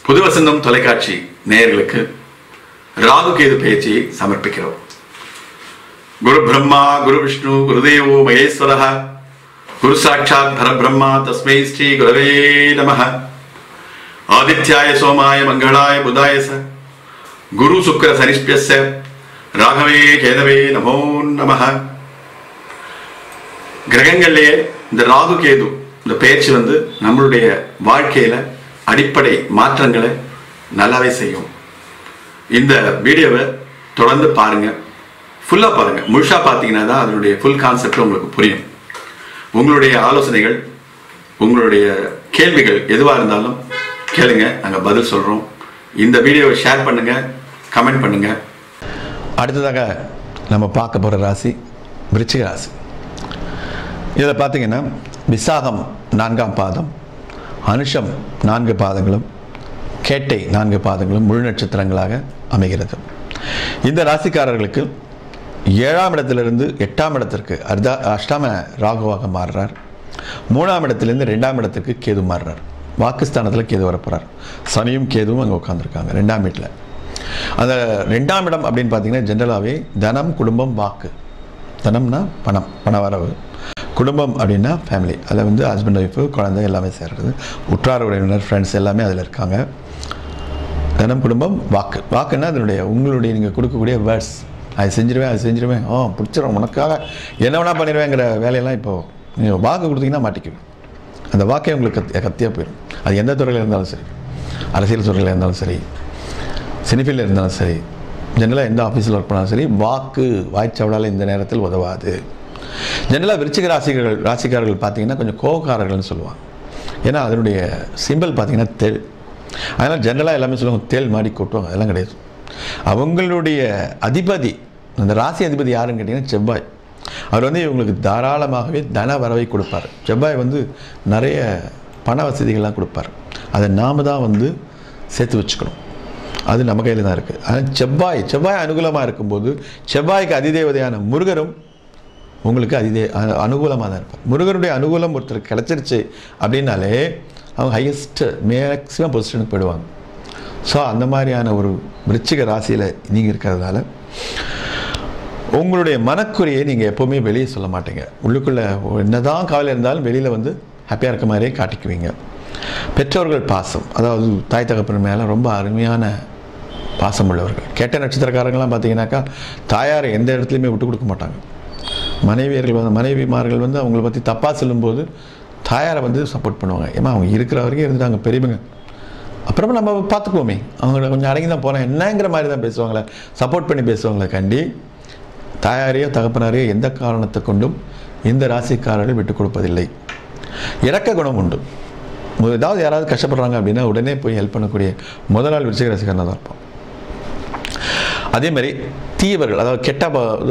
புது வசந்தம் தொலைக்காட்சி நேயர்களுக்கு ராகு கேது பயிற்சியை சமர்ப்பிக்கிறோம் குரு பிரம்மா குரு விஷ்ணு குருதேவோ மகேஸ்வரः குரு சாட்சாத் பரபிரம்மா தஸ்மை ஸ்ரீ குரவே நமः ஆதித்யாய சோமாய மங்களாய புதாய ச குரு சுக்கர சனிஷ்பியஸ்ய ராகவே கேதவே நமோ நமः கிரகங்கள்லயே இந்த ராகு கேது இந்த பயிற்சி வந்து நம்மளுடைய வாழ்க்கையில அடிப்படை மாற்றங்களை நல்லாவே செய்யும் இந்த வீடியோவை தொடர்ந்து பாருங்க ஃபுல்லா பாருங்க முழுசா பார்த்தீங்கன்னா தான் அதனுடைய ஃபுல் கான்செப்ட் உங்களுக்கு புரியும் உங்களுடைய ஆலோசனைகள் உங்களுடைய கேள்விகள் எதுவாக இருந்தாலும் கேளுங்க நாங்கள் பதில் சொல்றோம் இந்த வீடியோவை ஷேர் பண்ணுங்க கமெண்ட் பண்ணுங்க அடுத்ததாக நம்ம பார்க்க போகிற ராசி விருச்சிக ராசி இதில் பார்த்தீங்கன்னா விசாகம் நான்காம் பாதம் அனுஷம் நான்கு பாதங்களும் கேட்டை நான்கு பாதங்களும் முழு நட்சத்திரங்களாக அமைகிறது இந்த ராசிக்காரர்களுக்கு ஏழாம் இடத்திலிருந்து எட்டாம் இடத்திற்கு அர்த்தா அஷ்டாம ராகுவாக மாறுறார் மூணாம் இடத்திலிருந்து ரெண்டாம் இடத்துக்கு கேது மாறுறார் வாக்குஸ்தானத்தில் கேது வரப்போகிறார் சனியும் கேதுவும் அங்கே உட்காந்துருக்காங்க ரெண்டாம் வீட்டில் அந்த ரெண்டாம் இடம் அப்படின்னு பார்த்தீங்கன்னா ஜென்ரலாகவே தனம் குடும்பம் வாக்கு தனம்னா பணம் பண வரவு குடும்பம் அப்படின்னா ஃபேமிலி அதில் வந்து ஹஸ்பண்ட் ஒய்ஃபு குழந்தை எல்லாமே சேர்றது உற்றார் உறவினர் ஃப்ரெண்ட்ஸ் எல்லாமே அதில் இருக்காங்க தனம் குடும்பம் வாக்கு வாக்குன்னா அதனுடைய உங்களுடைய நீங்கள் கொடுக்கக்கூடிய வேர்ட்ஸ் அது செஞ்சிருவேன் அது செஞ்சிருவேன் ஓ பிடிச்சிரும் உனக்காக என்ன வேணா பண்ணிடுவேங்கிற வேலையெல்லாம் இப்போது நீங்கள் வாக்கு கொடுத்தீங்கன்னா மாட்டிக்குவேன் அந்த வாக்கே உங்களுக்கு கத்தி கத்தியாக போயிடும் அது எந்த துறையில் இருந்தாலும் சரி அரசியல் துறையில் இருந்தாலும் சரி சினிஃபீல்டில் இருந்தாலும் சரி ஜென்ரலாக எந்த ஆஃபீஸில் ஒர்க் பண்ணாலும் சரி வாக்கு வாய்ச்சவடால் இந்த நேரத்தில் உதவாது ஜென்ரலாக விருச்சிக ராசிகள் ராசிக்காரர்கள் பார்த்தீங்கன்னா கொஞ்சம் கோவக்காரர்கள்னு சொல்லுவாங்க ஏன்னா அதனுடைய சிம்பிள் பார்த்தீங்கன்னா தெள் அதனால் ஜென்ரலாக எல்லாமே சொல்லுவாங்க தேள் மாடி கொட்டுவாங்க அதெல்லாம் கிடையாது அவங்களுடைய அதிபதி அந்த ராசி அதிபதி யாருன்னு கேட்டிங்கன்னா செவ்வாய் அவர் வந்து இவங்களுக்கு தாராளமாகவே தன வரவை கொடுப்பார் செவ்வாய் வந்து நிறைய பண வசதிகள்லாம் கொடுப்பார் அதை நாம் தான் வந்து சேர்த்து வச்சுக்கணும் அது நம்ம கையில் தான் இருக்குது ஆனால் செவ்வாய் செவ்வாய் அனுகூலமாக இருக்கும்போது செவ்வாய்க்கு அதிதேவதையான முருகரும் உங்களுக்கு அதிதே அ- அனுகூலமாக தான் இருப்பார் முருகனுடைய அனுகூலம் ஒருத்தர் கிடச்சிருச்சு அப்படின்னாலே அவங்க ஹையஸ்ட்டு மேக்ஸிமம் பொசிஷனுக்கு போயிடுவாங்க ஸோ அந்த மாதிரியான ஒரு விருச்சிக ராசியில் நீங்கள் இருக்கிறதுனால உங்களுடைய மனக்குறையை நீங்கள் எப்போவுமே வெளியே சொல்ல மாட்டீங்க உள்ளுக்குள்ளே என்னதான் கவலை இருந்தாலும் வெளியில் வந்து ஹாப்பியாக இருக்க மாதிரியே காட்டிக்குவீங்க பெற்றோர்கள் பாசம் அதாவது தாய் தகப்பன் மேலே ரொம்ப அருமையான பாசம் உள்ளவர்கள் கேட்ட நட்சத்திரக்காரங்களாம் பார்த்தீங்கன்னாக்கா தாயாரை எந்த இடத்துலையுமே விட்டு கொடுக்க மாட்டாங்க மனைவியர்கள் வந்து மனைவிமார்கள் வந்து அவங்கள பற்றி தப்பாக சொல்லும்போது தாயாரை வந்து சப்போர்ட் பண்ணுவாங்க ஏமா அவங்க இருக்கிற வரைக்கும் இருந்துட்டாங்க பெரியவங்க அப்புறமா நம்ம பார்த்துக்குவோமே அவங்கள கொஞ்சம் அடங்கி தான் போகிறேன் என்னங்கிற மாதிரி தான் பேசுவாங்களே சப்போர்ட் பண்ணி பேசுவாங்களே கண்டி தாயாரையோ தகப்பனாரையோ எந்த காரணத்தை கொண்டும் இந்த ராசிக்காரர்கள் விட்டு கொடுப்பதில்லை இறக்க குணம் உண்டு மு- ஏதாவது யாராவது கஷ்டப்படுறாங்க அப்படின்னா உடனே போய் ஹெல்ப் பண்ணக்கூடிய முதல் ஆள் விருச்சிக ராசிக்காரனாக தான் இருப்பான் அதே மாதிரி தீயவர்கள் அதாவது கெட்ட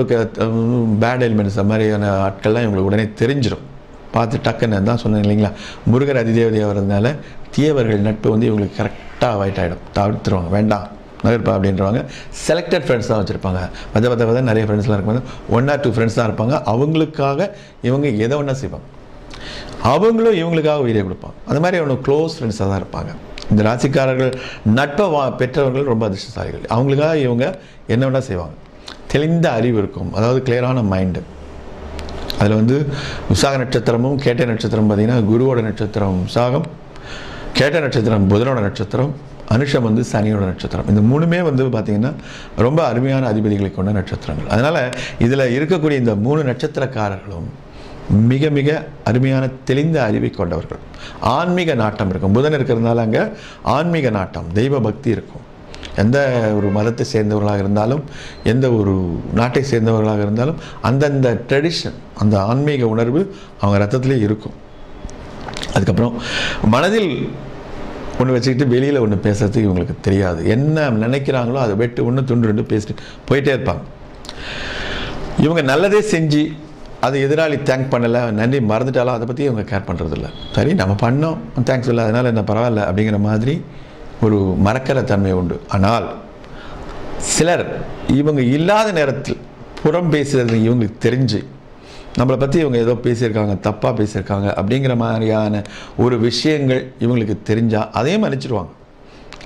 பேட் எலிமெண்ட்ஸ் அந்த மாதிரியான ஆட்கள்லாம் இவங்களுக்கு உடனே தெரிஞ்சிடும் பார்த்து டக்குன்னு தான் சொன்னேன் இல்லைங்களா முருகர் அதிதேவதையாக வர்றதுனால தீயவர்கள் நட்பு வந்து இவங்களுக்கு கரெக்டாக அவாய்ட் ஆகிடும் தவிர்த்துருவாங்க வேண்டாம் நகர்ப்பா அப்படின்றவாங்க செலக்டட் ஃப்ரெண்ட்ஸ் தான் வச்சுருப்பாங்க வத வத வத நிறைய ஃப்ரெண்ட்ஸ்லாம் இருக்கும்போது ஒன் ஆர் டூ ஃப்ரெண்ட்ஸ் தான் இருப்பாங்க அவங்களுக்காக இவங்க எதை ஒன்றா செய்வாங்க அவங்களும் இவங்களுக்காக உயிரை கொடுப்பாங்க அந்த மாதிரி அவங்க க்ளோஸ் ஃப்ரெண்ட்ஸாக தான் இருப்பாங்க இந்த ராசிக்காரர்கள் நட்பை வா பெற்றவர்கள் ரொம்ப அதிர்ஷ்டசாலிகள் அவங்களுக்காக இவங்க என்ன வேணால் செய்வாங்க தெளிந்த அறிவு இருக்கும் அதாவது கிளியரான மைண்டு அதில் வந்து விசாக நட்சத்திரமும் கேட்ட நட்சத்திரம் பார்த்திங்கன்னா குருவோட நட்சத்திரம் விசாகம் கேட்ட நட்சத்திரம் புதனோட நட்சத்திரம் அனுஷம் வந்து சனியோட நட்சத்திரம் இந்த மூணுமே வந்து பார்த்திங்கன்னா ரொம்ப அருமையான அதிபதிகளை கொண்ட நட்சத்திரங்கள் அதனால் இதில் இருக்கக்கூடிய இந்த மூணு நட்சத்திரக்காரர்களும் மிக மிக அருமையான தெளிந்த அறிவை கொண்டவர்கள் ஆன்மீக நாட்டம் இருக்கும் புதன் இருக்கிறதுனால அங்கே ஆன்மீக நாட்டம் தெய்வ பக்தி இருக்கும் எந்த ஒரு மதத்தை சேர்ந்தவர்களாக இருந்தாலும் எந்த ஒரு நாட்டை சேர்ந்தவர்களாக இருந்தாலும் அந்தந்த ட்ரெடிஷன் அந்த ஆன்மீக உணர்வு அவங்க ரத்தத்திலே இருக்கும் அதுக்கப்புறம் மனதில் ஒன்று வச்சுக்கிட்டு வெளியில் ஒன்று பேசுறதுக்கு இவங்களுக்கு தெரியாது என்ன நினைக்கிறாங்களோ அதை வெட்டு ஒன்று துண்டு ரெண்டு பேசிட்டு போயிட்டே இருப்பாங்க இவங்க நல்லதே செஞ்சு அது எதிராளி தேங்க் பண்ணலை நன்றி மறந்துட்டாலும் அதை பற்றி இவங்க கேர் பண்ணுறதில்ல சரி நம்ம பண்ணோம் தேங்க்ஸ் இல்லை அதனால் என்ன பரவாயில்ல அப்படிங்கிற மாதிரி ஒரு மறக்கிற தன்மை உண்டு ஆனால் சிலர் இவங்க இல்லாத நேரத்தில் புறம் பேசுறது இவங்களுக்கு தெரிஞ்சு நம்மளை பற்றி இவங்க ஏதோ பேசியிருக்காங்க தப்பாக பேசியிருக்காங்க அப்படிங்கிற மாதிரியான ஒரு விஷயங்கள் இவங்களுக்கு தெரிஞ்சால் அதையும் மன்னிச்சிடுவாங்க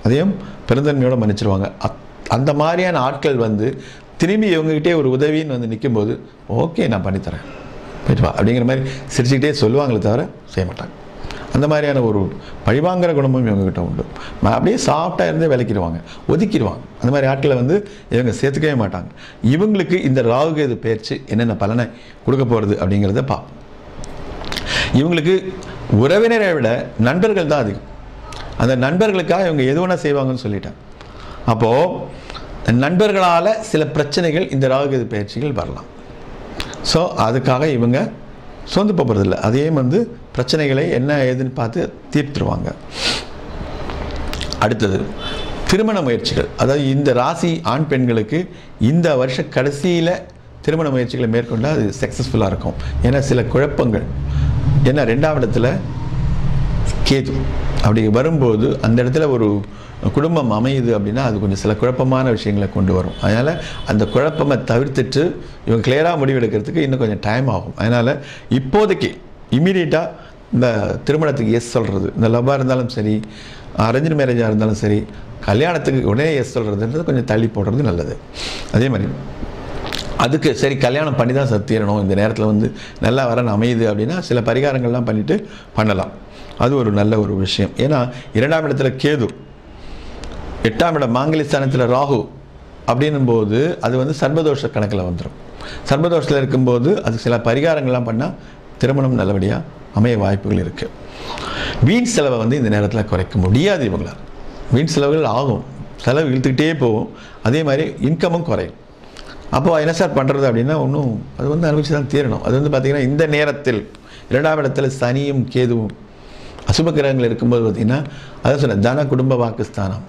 அதையும் பெருந்தன்மையோடு மன்னிச்சிருவாங்க அத் அந்த மாதிரியான ஆட்கள் வந்து திரும்பி இவங்ககிட்டே ஒரு உதவின்னு வந்து நிற்கும்போது ஓகே நான் பண்ணித்தரேன் போயிட்டு வா அப்படிங்கிற மாதிரி சிரிச்சுக்கிட்டே சொல்லுவாங்களே தவிர செய்ய மாட்டாங்க அந்த மாதிரியான ஒரு பழிவாங்கிற குணமும் இவங்ககிட்ட உண்டு ம- அப்படியே சாஃப்டாக இருந்தே விளக்கிடுவாங்க ஒதுக்கிடுவாங்க அந்த மாதிரி ஆட்களை வந்து இவங்க சேர்த்துக்கவே மாட்டாங்க இவங்களுக்கு இந்த ராகுகேது பயிற்சி என்னென்ன பலனை கொடுக்க போகிறது அப்படிங்கிறத பார்ப்போம் இவங்களுக்கு உறவினரை விட நண்பர்கள் தான் அதிகம் அந்த நண்பர்களுக்காக இவங்க எது வேணால் செய்வாங்கன்னு சொல்லிட்டேன் அப்போது நண்பர்களால் சில பிரச்சனைகள் இந்த ராகுகேது பயிற்சிகள் வரலாம் ஸோ அதுக்காக இவங்க சோர்ந்து போகிறதில்ல அதையும் வந்து பிரச்சனைகளை என்ன ஏதுன்னு பார்த்து தீர்த்துருவாங்க அடுத்தது திருமண முயற்சிகள் அதாவது இந்த ராசி ஆண் பெண்களுக்கு இந்த வருஷ கடைசியில் திருமண முயற்சிகளை மேற்கொண்டால் அது சக்ஸஸ்ஃபுல்லாக இருக்கும் ஏன்னா சில குழப்பங்கள் ஏன்னா ரெண்டாம் இடத்துல கேது அப்படி வரும்போது அந்த இடத்துல ஒரு குடும்பம் அமையுது அப்படின்னா அது கொஞ்சம் சில குழப்பமான விஷயங்களை கொண்டு வரும் அதனால் அந்த குழப்பமை தவிர்த்துட்டு இவங்க கிளியராக முடிவெடுக்கிறதுக்கு இன்னும் கொஞ்சம் டைம் ஆகும் அதனால் இப்போதைக்கு இமீடியட்டாக இந்த திருமணத்துக்கு எஸ் சொல்கிறது இந்த லவ்வாக இருந்தாலும் சரி அரேஞ்ச் மேரேஜாக இருந்தாலும் சரி கல்யாணத்துக்கு உடனே எஸ் சொல்கிறதுன்றது கொஞ்சம் தள்ளி போடுறது நல்லது அதே மாதிரி அதுக்கு சரி கல்யாணம் பண்ணி தான் சத்திரணும் இந்த நேரத்தில் வந்து நல்லா வரன் அமையுது அப்படின்னா சில பரிகாரங்கள்லாம் பண்ணிட்டு பண்ணலாம் அது ஒரு நல்ல ஒரு விஷயம் ஏன்னா இரண்டாம் இடத்துல கேது எட்டாம் இடம் மாங்கலி ஸ்தானத்தில் ராகு அப்படின்னும் போது அது வந்து சர்வதோஷ கணக்கில் வந்துடும் சர்வதோஷத்தில் இருக்கும்போது அது சில பரிகாரங்கள்லாம் பண்ணால் திருமணம் நல்லபடியாக அமைய வாய்ப்புகள் இருக்குது வீண் செலவை வந்து இந்த நேரத்தில் குறைக்க முடியாது இவங்களால் வீண் செலவுகள் ஆகும் செலவு இழுத்துக்கிட்டே போகும் அதே மாதிரி இன்கமும் குறையும் அப்போ என்ன சார் பண்ணுறது அப்படின்னா ஒன்றும் அது வந்து அனுபவிச்சு தான் தீரணும் அது வந்து பார்த்திங்கன்னா இந்த நேரத்தில் இரண்டாம் இடத்துல சனியும் கேதுவும் அசுப கிரகங்கள் இருக்கும்போது பார்த்திங்கன்னா அதான் சொன்னேன் தன குடும்ப வாக்குஸ்தானம்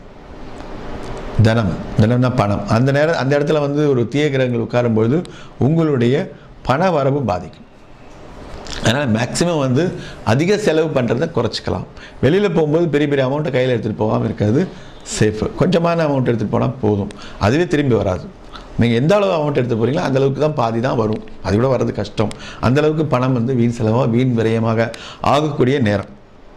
தனம் தனம்னா பணம் அந்த நேரம் அந்த இடத்துல வந்து ஒரு தீய கிரகங்கள் உட்காரும்பொழுது உங்களுடைய பண வரவு பாதிக்கும் அதனால் மேக்ஸிமம் வந்து அதிக செலவு பண்ணுறதை குறைச்சிக்கலாம் வெளியில் போகும்போது பெரிய பெரிய அமௌண்ட்டை கையில் எடுத்துகிட்டு போகாமல் இருக்கிறது சேஃபு கொஞ்சமான அமௌண்ட் எடுத்துகிட்டு போனால் போதும் அதுவே திரும்பி வராது நீங்கள் எந்த அளவு அமௌண்ட் எடுத்து போகிறீங்களோ அந்த அளவுக்கு தான் பாதி தான் வரும் அது கூட வர்றது கஷ்டம் அந்த அளவுக்கு பணம் வந்து வீண் செலவாக வீண் விரயமாக ஆகக்கூடிய நேரம்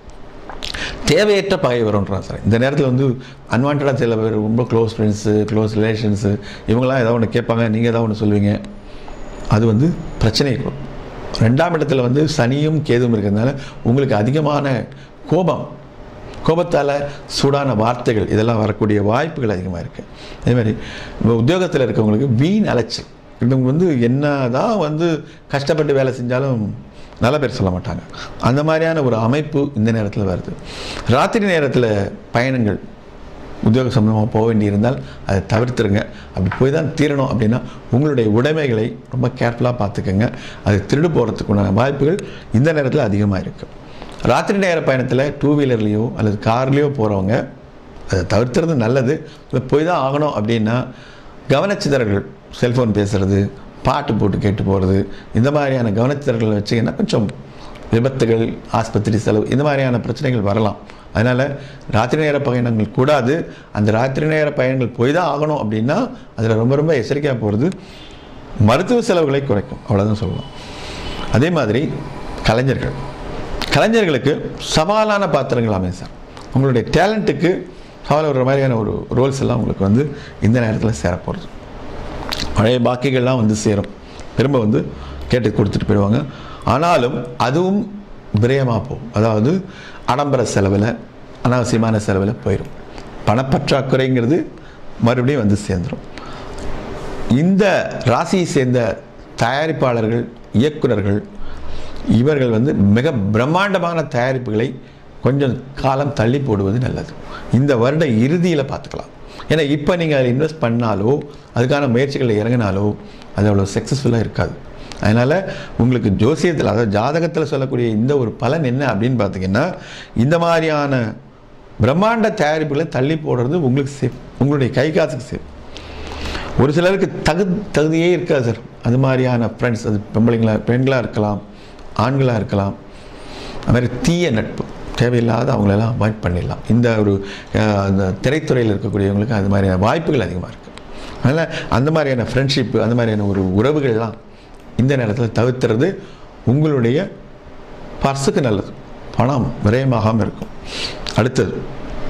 தேவையற்ற பகை வரும்ன்றான் சார் இந்த நேரத்தில் வந்து அன்வான்டாக சில பேர் ரொம்ப க்ளோஸ் ஃப்ரெண்ட்ஸு க்ளோஸ் ரிலேஷன்ஸு இவங்களாம் ஏதாவது ஒன்று கேட்பாங்க நீங்கள் ஏதாவது ஒன்று சொல்லுவீங்க அது வந்து பிரச்சனை கொடுக்கும் ரெண்டாம் இடத்துல வந்து சனியும் கேதுவும் இருக்கிறதுனால உங்களுக்கு அதிகமான கோபம் கோபத்தால் சூடான வார்த்தைகள் இதெல்லாம் வரக்கூடிய வாய்ப்புகள் அதிகமாக இருக்குது அதே மாதிரி இப்போ உத்தியோகத்தில் இருக்கவங்களுக்கு வீண் அலைச்சல் இவங்க வந்து என்ன தான் வந்து கஷ்டப்பட்டு வேலை செஞ்சாலும் நல்ல பேர் சொல்ல மாட்டாங்க அந்த மாதிரியான ஒரு அமைப்பு இந்த நேரத்தில் வருது ராத்திரி நேரத்தில் பயணங்கள் உத்தியோக சம்பந்தமாக போக வேண்டியிருந்தால் அதை தவிர்த்துருங்க அப்படி போய் தான் தீரணும் அப்படின்னா உங்களுடைய உடைமைகளை ரொம்ப கேர்ஃபுல்லாக பார்த்துக்கோங்க அது திருடு போகிறதுக்குண்டான வாய்ப்புகள் இந்த நேரத்தில் அதிகமாக இருக்குது ராத்திரி நேர பயணத்தில் டூ வீலர்லேயோ அல்லது கார்லேயோ போகிறவங்க அதை தவிர்த்துறது நல்லது இல்லை போய் தான் ஆகணும் அப்படின்னா கவனச்சிதறல்கள் செல்ஃபோன் பேசுகிறது பாட்டு போட்டு கேட்டு போகிறது இந்த மாதிரியான கவனச்சிதறல்களை வச்சிங்கன்னா கொஞ்சம் விபத்துகள் ஆஸ்பத்திரி செலவு இந்த மாதிரியான பிரச்சனைகள் வரலாம் அதனால் ராத்திரி நேர பயணங்கள் கூடாது அந்த ராத்திரி நேர பயணங்கள் போய் தான் ஆகணும் அப்படின்னா அதில் ரொம்ப ரொம்ப எச்சரிக்கையாக போகிறது மருத்துவ செலவுகளை குறைக்கும் அவ்வளோதான் சொல்லலாம் அதே மாதிரி கலைஞர்கள் கலைஞர்களுக்கு சவாலான பாத்திரங்கள் அமையும் சார் உங்களுடைய டேலண்ட்டுக்கு சவால் வர்ற மாதிரியான ஒரு ரோல்ஸ் எல்லாம் உங்களுக்கு வந்து இந்த நேரத்தில் சேரப்போகிறது பழைய பாக்கிகள்லாம் வந்து சேரும் திரும்ப வந்து கேட்டு கொடுத்துட்டு போயிடுவாங்க ஆனாலும் அதுவும் விரயமாக போகும் அதாவது ஆடம்பர செலவில் அனாவசியமான செலவில் போயிடும் பணப்பற்றாக்குறைங்கிறது மறுபடியும் வந்து சேர்ந்துடும் இந்த ராசியை சேர்ந்த தயாரிப்பாளர்கள் இயக்குனர்கள் இவர்கள் வந்து மிக பிரம்மாண்டமான தயாரிப்புகளை கொஞ்சம் காலம் தள்ளி போடுவது நல்லது இந்த வருட இறுதியில் பார்த்துக்கலாம் ஏன்னா இப்போ நீங்கள் அதில் இன்வெஸ்ட் பண்ணாலோ அதுக்கான முயற்சிகளில் இறங்கினாலோ அது அவ்வளோ சக்ஸஸ்ஃபுல்லாக இருக்காது அதனால் உங்களுக்கு ஜோசியத்தில் அதாவது ஜாதகத்தில் சொல்லக்கூடிய இந்த ஒரு பலன் என்ன அப்படின்னு பார்த்தீங்கன்னா இந்த மாதிரியான பிரம்மாண்ட தயாரிப்புகளை தள்ளி போடுறது உங்களுக்கு சேஃப் உங்களுடைய கை காசுக்கு சேஃப் ஒரு சிலருக்கு தகு தகுதியே இருக்காது சார் அது மாதிரியான ஃப்ரெண்ட்ஸ் அது பொம்பளைங்களா பெண்களாக இருக்கலாம் ஆண்களாக இருக்கலாம் அது மாதிரி தீய நட்பு தேவையில்லாத அவங்களெல்லாம் அவாய்ட் பண்ணிடலாம் இந்த ஒரு அஹ், அந்த திரைத்துறையில் இருக்கக்கூடியவங்களுக்கு அது மாதிரியான வாய்ப்புகள் அதிகமாக இருக்குது அதனால் அந்த மாதிரியான ஃப்ரெண்ட்ஷிப்பு அந்த மாதிரியான ஒரு உறவுகள்லாம் இந்த நேரத்தில் தவிர்த்துறது உங்களுடைய பர்ஸுக்கு நல்லது பணம் விரயமாகாமல் இருக்கும் அடுத்தது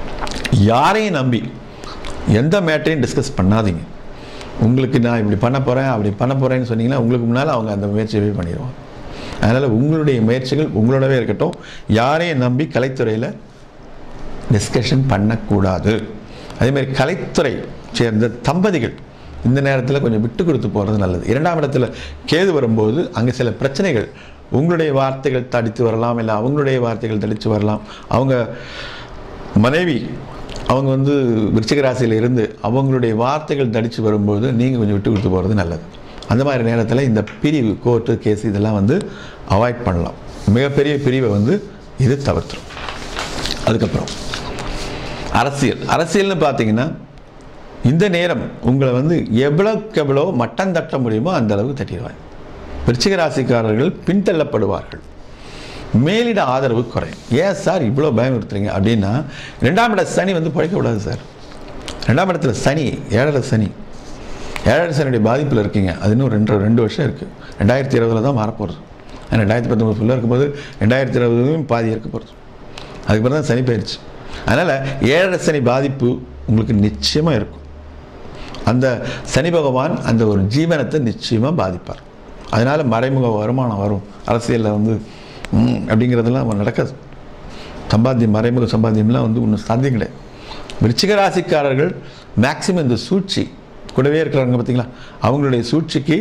யாரையும் நம்பி எந்த மேட்டரையும் டிஸ்கஸ் பண்ணாதீங்க உங்களுக்கு நான் இப்படி பண்ண போகிறேன் அப்படி பண்ண போகிறேன்னு சொன்னீங்கன்னா உங்களுக்கு முன்னால் அவங்க அந்த முயற்சியவே பண்ணிடுவாங்க அதனால் உங்களுடைய முயற்சிகள் உங்களோடவே இருக்கட்டும் யாரையும் நம்பி கலைத்துறையில் டிஸ்கஷன் பண்ணக்கூடாது அதே மாதிரி கலைத்துறை சேர்ந்த தம்பதிகள் இந்த நேரத்தில் கொஞ்சம் விட்டு கொடுத்து போகிறது நல்லது இரண்டாம் இடத்துல கேது வரும்போது அங்கே சில பிரச்சனைகள் உங்களுடைய வார்த்தைகள் தடித்து வரலாம் இல்லை அவங்களுடைய வார்த்தைகள் தடித்து வரலாம் அவங்க மனைவி அவங்க வந்து விருச்சிக ராசியில் இருந்து அவங்களுடைய வார்த்தைகள் தடித்து வரும்போது நீங்கள் கொஞ்சம் விட்டு கொடுத்து போகிறது நல்லது அந்த மாதிரி நேரத்தில் இந்த பிரிவு கோர்ட்டு கேஸ் இதெல்லாம் வந்து அவாய்ட் பண்ணலாம் மிகப்பெரிய பிரிவை வந்து இது தவிர்த்துரும் அதுக்கப்புறம் அரசியல் அரசியல்னு பார்த்தீங்கன்னா இந்த நேரம் உங்களை வந்து எவ்வளோக்கு எவ்வளோ மட்டம் தட்ட முடியுமோ அந்த அளவுக்கு தட்டிடுவாங்க விருச்சிக ராசிக்காரர்கள் பின்தள்ளப்படுவார்கள் மேலிட ஆதரவு குறையும் ஏன் சார் இவ்வளோ பயமுறுத்துறீங்க அப்படின்னா ரெண்டாம் இட சனி வந்து பழைக்க விடாது சார் ரெண்டாம் இடத்துல சனி ஏழரை சனி ஏழரை சனியுடைய பாதிப்பில் இருக்கீங்க அது இன்னும் ரெண்டு ரெண்டு வருஷம் இருக்குது ரெண்டாயிரத்தி இருபதில் தான் மாறப்போகிறது ரெண்டாயிரத்தி பத்தொம்பது ஃபுல்லாக இருக்கும்போது ரெண்டாயிரத்தி இருபதுலையும் பாதி இருக்க போகிறது அதுக்கப்புறம் தான் சனி போயிடுச்சு அதனால் ஏழரை சனி பாதிப்பு உங்களுக்கு நிச்சயமாக இருக்கும் அந்த சனி பகவான் அந்த ஒரு ஜீவனத்தை நிச்சயமாக பாதிப்பார் அதனால் மறைமுக வருமானம் வரும் அரசியலில் வந்து ம், அப்படிங்கிறதெல்லாம் நடக்காது சம்பாத்தியம் மறைமுக சம்பாத்தியம்லாம் வந்து ஒன்றும் சாத்தியம் கிடையாது விருச்சிக ராசிக்காரர்கள் மேக்சிமம் இந்த சூழ்ச்சி கூடவே இருக்கிறாங்க பார்த்தீங்களா அவங்களுடைய சூழ்ச்சிக்கு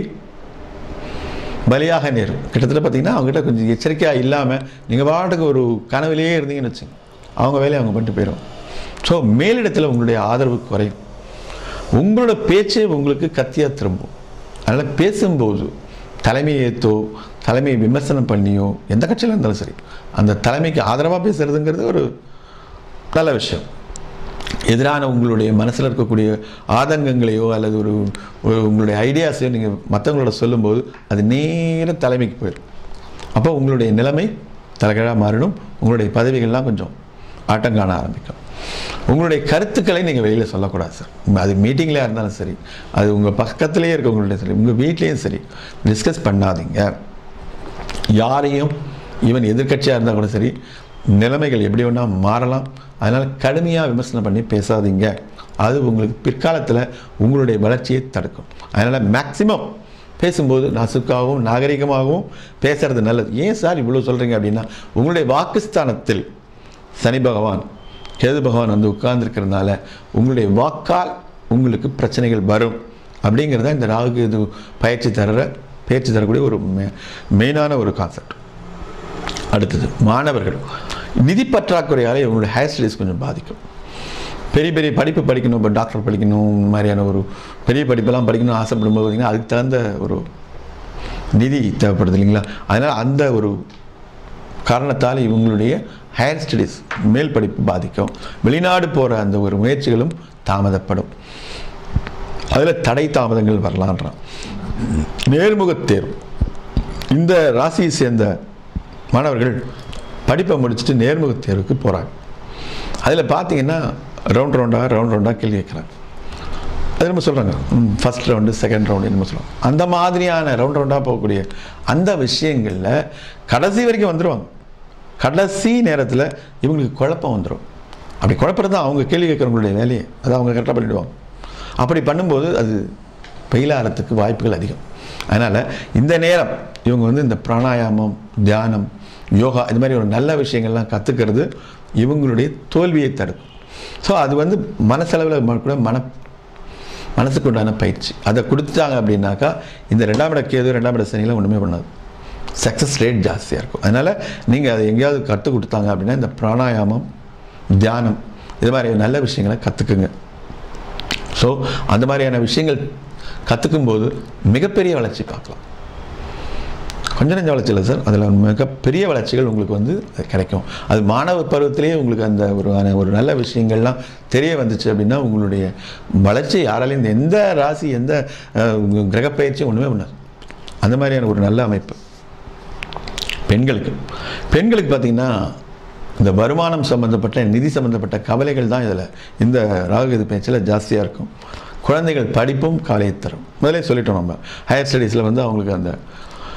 பலியாக நேரும் கிட்டத்தட்ட பார்த்தீங்கன்னா அவங்ககிட்ட கொஞ்சம் எச்சரிக்கையாக இல்லாமல் நீங்கள் பாட்டுக்கு ஒரு கனவிலேயே இருந்தீங்கன்னு வச்சுங்க அவங்க வேலையை அவங்க பண்ணிட்டு போயிடும் ஸோ மேலிடத்தில் உங்களுடைய ஆதரவு குறையும் உங்களோட பேச்சே உங்களுக்கு கத்தியாக திரும்பும் அதனால் பேசும்போது தலைமை ஏற்றோ தலைமையை விமர்சனம் பண்ணியோ எந்த கட்சியில் இருந்தாலும் சரி அந்த தலைமைக்கு ஆதரவாக பேசுறதுங்கிறது ஒரு நல்ல விஷயம் எதிரான உங்களுடைய மனசில் இருக்கக்கூடிய ஆதங்கங்களையோ அல்லது ஒரு ஒரு உங்களுடைய ஐடியாஸையோ நீங்கள் மற்றவங்களோட சொல்லும்போது அது நேர தலைமைக்கு போயிடும் அப்போ உங்களுடைய நிலைமை தலைகீழாக மாறிடும் உங்களுடைய பதவிகள்லாம் கொஞ்சம் ஆட்டம் காண ஆரம்பிக்கும் உங்களுடைய கருத்துக்களை நீங்கள் வெளியில் சொல்லக்கூடாது சார் அது மீட்டிங்லேயே இருந்தாலும் சரி அது உங்கள் பக்கத்துலேயே இருக்கவங்கள்ட்ட சரி உங்கள் வீட்லேயும் சரி டிஸ்கஸ் பண்ணாதீங்க யாரையும் ஈவன் எதிர்க்கட்சியாக இருந்தால் கூட சரி நிலைமைகள் எப்படி வேணா மாறலாம் அதனால் கடுமையாக விமர்சனம் பண்ணி பேசாதீங்க அது உங்களுக்கு பிற்காலத்தில் உங்களுடைய வளர்ச்சியை தடுக்கும் அதனால் மேக்சிமம் பேசும்போது நசுக்காகவும் நாகரிகமாகவும் பேசுறது நல்லது ஏன் சார் இவ்வளோ சொல்கிறீங்க அப்படின்னா உங்களுடைய வாக்குஸ்தானத்தில் சனி பகவான் கேது பகவான் வந்து உட்கார்ந்துருக்கிறதுனால உங்களுடைய வாக்கால் உங்களுக்கு பிரச்சனைகள் வரும் அப்படிங்கிறது தான் இந்த ராகு கேது பயிற்சி தர பயிற்சி தரக்கூடிய ஒரு மெ- மெயினான ஒரு கான்செப்ட் அடுத்தது மாணவர்கள் நிதி பற்றாக்குறையால் இவங்களுடைய ஹையர் ஸ்டடீஸ் கொஞ்சம் பாதிக்கும் பெரிய பெரிய படிப்பு படிக்கணும் இப்போ டாக்டர் படிக்கணும் இந்த மாதிரியான ஒரு பெரிய படிப்பெல்லாம் படிக்கணும்னு ஆசைப்படும்போது பார்த்திங்கன்னா அதுக்கு தகுந்த ஒரு நிதி தேவைப்படுது இல்லைங்களா அதனால் அந்த ஒரு காரணத்தால் இவங்களுடைய ஹையர் ஸ்டடீஸ் மேல் படிப்பு பாதிக்கும் வெளிநாடு போகிற அந்த ஒரு முயற்சிகளும் தாமதப்படும் அதில் தடை தாமதங்கள் வரலான்றான் நேர்முகத் தேர்வு இந்த ராசியை சேர்ந்த மாணவர்கள் படிப்பை முடிச்சுட்டு நேர்முகத் தேர்வுக்கு போகிறாங்க அதில் பார்த்தீங்கன்னா ரவுண்ட் ரவுண்டாக ரவுண்ட் ரவுண்டாக கேள்வி கேட்குறாங்க அது நம்ம சொல்கிறாங்க ஃபஸ்ட் ரவுண்டு செகண்ட் ரவுண்டு என்னமோ சொல்லுவாங்க அந்த மாதிரியான ரவுண்ட் ரவுண்டாக போகக்கூடிய அந்த விஷயங்களில் கடைசி வரைக்கும் வந்துடுவாங்க கடைசி நேரத்தில் இவங்களுக்கு குழப்பம் வந்துடும் அப்படி குழப்பறது தான் அவங்க கேள்வி கேட்குறவங்களுடைய வேலையை அதை அவங்க கரெக்டாக பண்ணிடுவாங்க அப்படி பண்ணும்போது அது பயிலாகிறதுக்கு வாய்ப்புகள் அதிகம் அதனால் இந்த நேரம் இவங்க வந்து இந்த பிராணாயாமம் தியானம் யோகா இது மாதிரி ஒரு நல்ல விஷயங்கள்லாம் கற்றுக்கிறது இவங்களுடைய தோல்வியை தடுக்கும் ஸோ அது வந்து மனசளவில் ம- கூட மன மனசுக்கு உண்டான பயிற்சி அதை கொடுத்துட்டாங்க அப்படின்னாக்கா இந்த ரெண்டாம் இட கேது ரெண்டாம் இட சனிலாம் ஒன்றுமே பண்ணாது சக்ஸஸ் ரேட் ஜாஸ்தியாக இருக்கும் அதனால் நீங்கள் அதை எங்கேயாவது கற்றுக் கொடுத்தாங்க அப்படின்னா இந்த பிராணாயாமம் தியானம் இது மாதிரி நல்ல விஷயங்களை கற்றுக்குங்க ஸோ அந்த மாதிரியான விஷயங்கள் கற்றுக்கும்போது மிகப்பெரிய வளர்ச்சி பார்க்கலாம் கொஞ்சம் நெஞ்ச வளர்ச்சி இல்லை சார் அதில் மிகப்பெரிய வளர்ச்சிகள் உங்களுக்கு வந்து கிடைக்கும் அது மாணவ பருவத்திலேயே உங்களுக்கு அந்த ஒரு ஒரு நல்ல விஷயங்கள்லாம் தெரிய வந்துச்சு அப்படின்னா உங்களுடைய வளர்ச்சி யாராலையும் இந்த எந்த ராசி எந்த அஹ், உங்க கிரகப்பயிற்சியும் ஒன்றுமே பண்ணாது அந்த மாதிரியான ஒரு நல்ல அமைப்பு பெண்களுக்கு பெண்களுக்கு பார்த்தீங்கன்னா இந்த வருமானம் சம்மந்தப்பட்ட நிதி சம்மந்தப்பட்ட கவலைகள் தான் இதில் இந்த ராகுகேது பேச்சில் ஜாஸ்தியாக இருக்கும் குழந்தைகள் படிப்பும் கவலையை தரும் முதலே சொல்லிட்டோம் நம்ம ஹையர் ஸ்டடீஸில் வந்து அவங்களுக்கு அந்த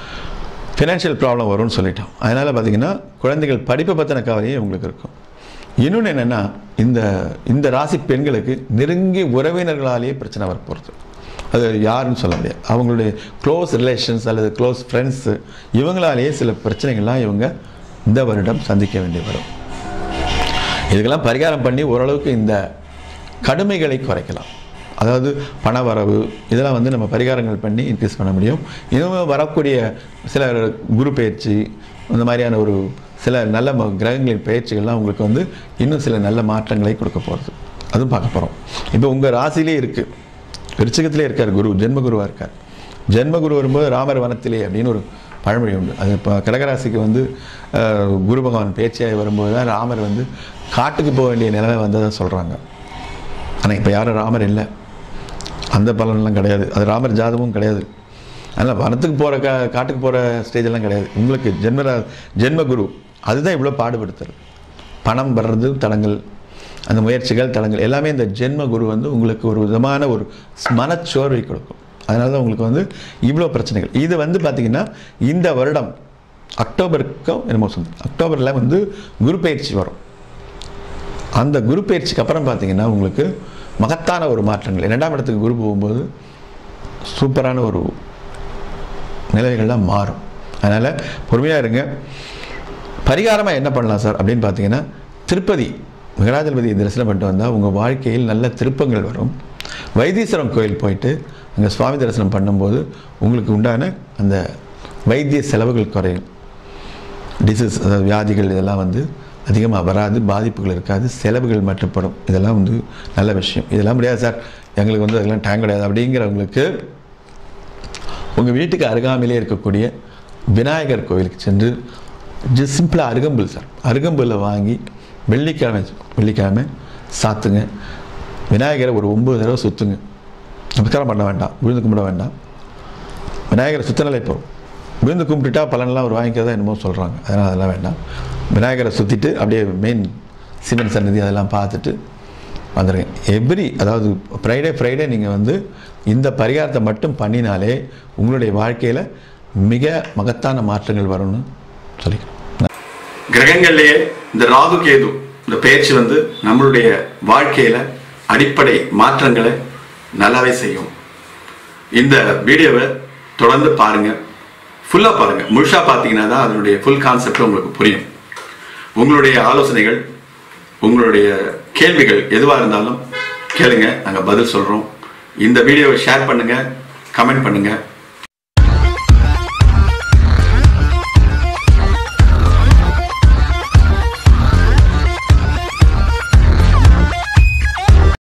ஃபினான்ஷியல் ப்ராப்ளம் வரும்னு சொல்லிட்டோம் அதனால் பார்த்தீங்கன்னா குழந்தைகள் படிப்பை பற்றின கவலையும் உங்களுக்கு இருக்கும் இன்னொன்று என்னென்னா இந்த இந்த ராசி பெண்களுக்கு நெருங்கிய உறவினர்களாலேயே பிரச்சனை வரப்போகிறது அது யாருன்னு சொல்ல முடியாது அவங்களுடைய க்ளோஸ் ரிலேஷன்ஸ் அல்லது க்ளோஸ் ஃப்ரெண்ட்ஸு இவங்களாலேயே சில பிரச்சனைகள்லாம் இவங்க இந்த வருடம் சந்திக்க வேண்டி வரும் இதுக்கெல்லாம் பரிகாரம் பண்ணி ஓரளவுக்கு இந்த கடுமைகளை குறைக்கலாம் அதாவது பண வரவு இதெல்லாம் வந்து நம்ம பரிகாரங்கள் பண்ணி இன்க்ரீஸ் பண்ண முடியும் இன்னும் வரக்கூடிய சில குரு பயிற்சி இந்த மாதிரியான ஒரு சில நல்ல ம- கிரகங்களின் பயிற்சிகள்லாம் உங்களுக்கு வந்து இன்னும் சில நல்ல மாற்றங்களை கொடுக்க போகிறது அதுவும் பார்க்க போகிறோம் இப்போ உங்கள் ராசியிலே இருக்குது விருச்சிகத்திலே இருக்கார் குரு ஜென்மகுருவாக இருக்கார் ஜென்மகுரு வரும்போது ராமர் வனத்திலே அப்படின்னு ஒரு பழமொழி உண்டு அது இப்போ கடகராசிக்கு வந்து அஹ், குரு பகவான் பேச்சியாக வரும்போது தான் ராமர் வந்து காட்டுக்கு போக வேண்டிய நிலைமை வந்ததாக சொல்கிறாங்க ஆனால் இப்போ யாரும் ராமர் இல்லை அந்த பலன்லாம் கிடையாது அது ராமர் ஜாதகமும் கிடையாது அதனால் வனத்துக்கு போகிற கா காட்டுக்கு போகிற ஸ்டேஜெல்லாம் கிடையாது உங்களுக்கு ஜென்ம ஜென்ம குரு அதுதான் இவ்வளோ பாடுபடுத்துறது பணம் வர்றது தடங்கள் அந்த முயற்சிகள் தடங்கள் எல்லாமே இந்த ஜென்ம குரு வந்து உங்களுக்கு ஒரு விதமான ஒரு மனச்சோர்வை கொடுக்கும் அதனால தான் உங்களுக்கு வந்து இவ்வளோ பிரச்சனைகள் இது வந்து பார்த்திங்கன்னா இந்த வருடம் அக்டோபருக்கும் என்னமோ சொல்லு அக்டோபரில் வந்து குரு பயிற்சி வரும் அந்த குரு பயிற்சிக்கு அப்புறம் பார்த்தீங்கன்னா உங்களுக்கு மகத்தான ஒரு மாற்றங்கள் இரண்டாம் இடத்துக்கு குரு போகும்போது சூப்பரான ஒரு நிலைகள்லாம் மாறும் அதனால் பொறுமையாக இருங்க பரிகாரமாக என்ன பண்ணலாம் சார் அப்படின்னு பார்த்தீங்கன்னா திருப்பதி மகராஜபதி தரிசனம் பண்ணிட்டு வந்தால் உங்கள் வாழ்க்கையில் நல்ல திருப்பங்கள் வரும் வைத்தீஸ்வரம் கோயில் போயிட்டு அங்கே சுவாமி தரிசனம் பண்ணும்போது உங்களுக்கு உண்டான அந்த வைத்திய செலவுகள் குறையும் டிசீஸ் அதாவது வியாதிகள் இதெல்லாம் வந்து அதிகமாக வராது பாதிப்புகள் இருக்காது செலவுகள் மட்டுப்படும் இதெல்லாம் வந்து நல்ல விஷயம் இதெல்லாம் முடியாது சார் எங்களுக்கு வந்து அதெல்லாம் டேங்க் கிடையாது அப்படிங்கிறவங்களுக்கு உங்கள் வீட்டுக்கு அருகாமையிலே இருக்கக்கூடிய விநாயகர் கோவிலுக்கு சென்று ஜஸ்ட் சிம்பிளாக அருகம்புல் சார் அருகம்புல்லை வாங்கி வெள்ளிக்கிழமை வெள்ளிக்கிழமை சாத்துங்க விநாயகரை ஒரு ஒம்பது தடவை சுற்றுங்க நமஸ்காரம் பண்ண வேண்டாம் விழுந்து கும்பிட வேண்டாம் விநாயகரை சுத்தநிலை போகும் விழுந்து கும்பிட்டுட்டா பலனெல்லாம் ஒரு வாங்கிக்கிறதா என்னமோ சொல்கிறாங்க அதனால் அதெல்லாம் வேண்டாம் விநாயகரை சுற்றிட்டு அப்படியே மெயின் சிவன் சன்னதி அதெல்லாம் பார்த்துட்டு வந்துடுங்க எவ்ரி அதாவது ஃப்ரைடே ஃப்ரைடே நீங்கள் வந்து இந்த பரிகாரத்தை மட்டும் பண்ணினாலே உங்களுடைய வாழ்க்கையில் மிக மகத்தான மாற்றங்கள் வரும்னு சொல்லிக்கிறேன் கிரகங்கள்லயே இந்த ராகு கேது இந்த பயிற்சி வந்து நம்மளுடைய வாழ்க்கையில அடிப்படை மாற்றங்களை நல்லாவே செய்யும் இந்த வீடியோவை தொடர்ந்து பாருங்க ஃபுல்லா பாருங்க முழுசா பார்த்தீங்கன்னா தான் அதனுடைய ஃபுல் கான்செப்ட் உங்களுக்கு புரியும் உங்களுடைய ஆலோசனைகள் உங்களுடைய கேள்விகள் எதுவாக இருந்தாலும் கேளுங்க நாங்கள் பதில் சொல்கிறோம் இந்த வீடியோவை ஷேர் பண்ணுங்க கமெண்ட் பண்ணுங்க